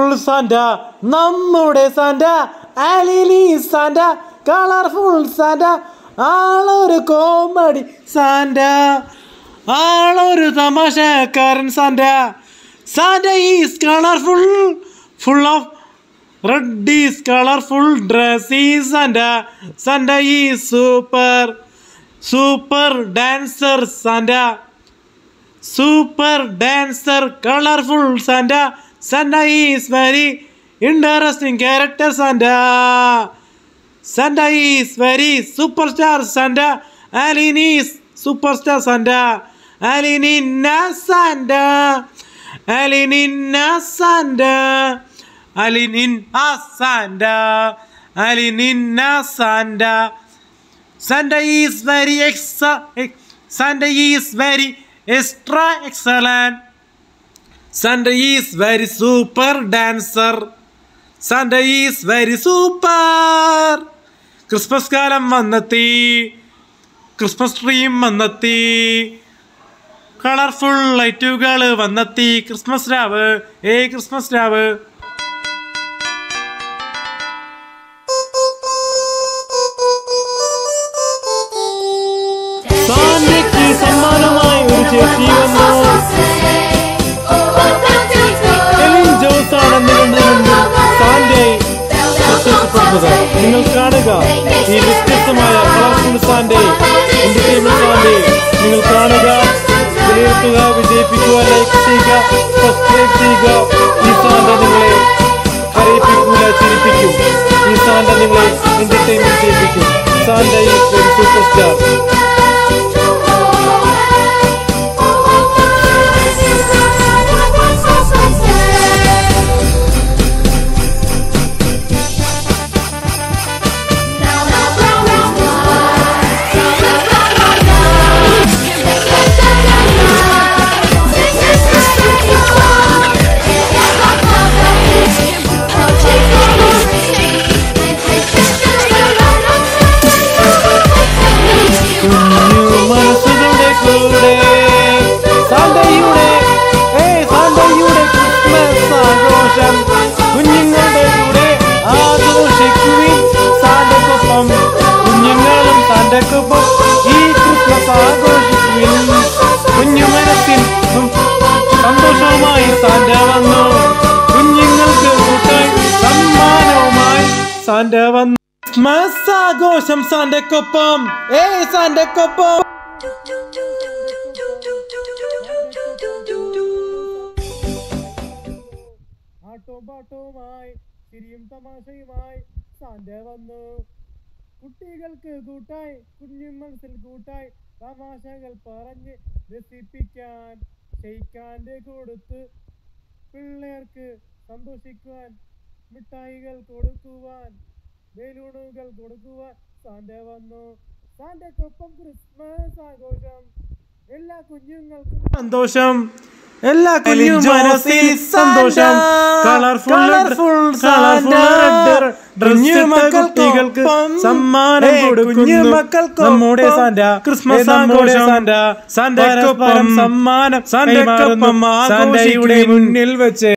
Santa നമ്മുടെ Santa അലിനി Santa colourful Santa ആളൊരു comedy Santa ആളൊരു തമാശക്കാരൻ Santa Santa is colourful full of red is colourful dress is Santa Santa is super super dancer Santa super dancer colourful Santa Santa is very interesting character Santa Santa is very super star Santa ആലിൻ is super star Santa ആലിനിന്ന Santa ആലിനിന്ന Santa ആലിനിൻ ആ Santa ആലിനിന്ന Santa Santa is very exa ex- Santa is very extra excellent. Santa is very super dancer. Santa is very super. Christmas കാലം വന്നെത്തി Christmas ട്രീം വന്നെത്തി colourful ലൈറ്റുകൾ വന്നെത്തി Christmas രാവ് ഏ Christmas രാവ് സാന്റയ്ക്ക് സമ്മാനമായി ഒരു ചേച്ചി വന്നു എലിൻ ജോസ് ആണ് നിങ്ങളുടെ മുമ്പിൽ സാന്റയെ പ്രത്യക്ഷപ്പെടുന്നത് നിങ്ങൾ കാണുക ഈ വ്യത്യസ്തമായ കളർഫുൾ സാന്റേ എന്റർടൈൻമെന്റ് സാന്റേ നിങ്ങൾ കാണുക വിലയിരുത്തുക വിജയിപ്പിക്കുക ലൈക്ക് ചെയ്യുക സബ്സ്ക്രൈബ് ചെയ്യുക ഈ സാന്റ നിങ്ങളെ കരയിപ്പിക്കൂല ചിരിപ്പിക്കും ഈ സാന്റ നിങ്ങളെ എന്റർടൈൻമെന്റ് ചെയ്യിപ്പിക്കും Santa is very superstar മനസ്സുകളുടെ കൂടെ സാന്റയുടെ ഏ സാന്റയുടെ ക്രിസ്മസ് ആഘോഷം കുഞ്ഞുങ്ങളുടെ കൂടെ ആഘോഷിക്കുവിൻ സാന്റക്കൊപ്പം കുഞ്ഞുങ്ങളും സാന്റക്കൊപ്പം ഈ ക്രിസ്മസ് ആഘോഷിക്കുവിൻ കുഞ്ഞു മനസ്സിൽ ഉം സന്തോഷവുമായി സാന്റ വന്നു കുഞ്ഞുങ്ങൾക്ക് കൂട്ടായി സമ്മാനവുമായി സാന്റ വന്നു ക്രിസ്മസ് ആഘോഷം സാന്റക്കൊപ്പം ഏ സാന്റക്കൊപ്പം ആട്ടോപാട്ടവുമായി ചിരിയും തമാശയുമായി സാന്റ വന്നു കുട്ടികൾക്ക് കൂട്ടായി കുഞ്ഞു മനസ്സിൽ കൂട്ടായി തമാശകൾ പറഞ്ഞ് രസിപ്പിക്കാൻ ഷെയ്ക്കാൻ്റെ കൊടുത്ത് പിള്ളേർക്ക് സന്തോഷിക്കുവാൻ മിഠായികൾ കൊടുക്കുവാൻ ബലൂണുകൾ കൊടുക്കുവാൻ സാന്റ വന്നു സാന്റക്കൊപ്പം ക്രിസ്മസ് ആഘോഷം എല്ലാ കുഞ്ഞുങ്ങൾക്കും സന്തോഷം എല്ലാ കുഞ്ഞു മനസ്സിൽ സന്തോഷം കളർഫുൾ കളർഫുൾ കുട്ടികൾക്ക് സമ്മാനം കൊടുക്കുന്നു നമ്മുടെ സാന്റ ക്രിസ്മസ് ആഘോഷം സാന്റ സാന്റക്കൊപ്പം സമ്മാനം സാന്റക്കൊപ്പം സാന്റയുടെ മുന്നിൽ വെച്ച്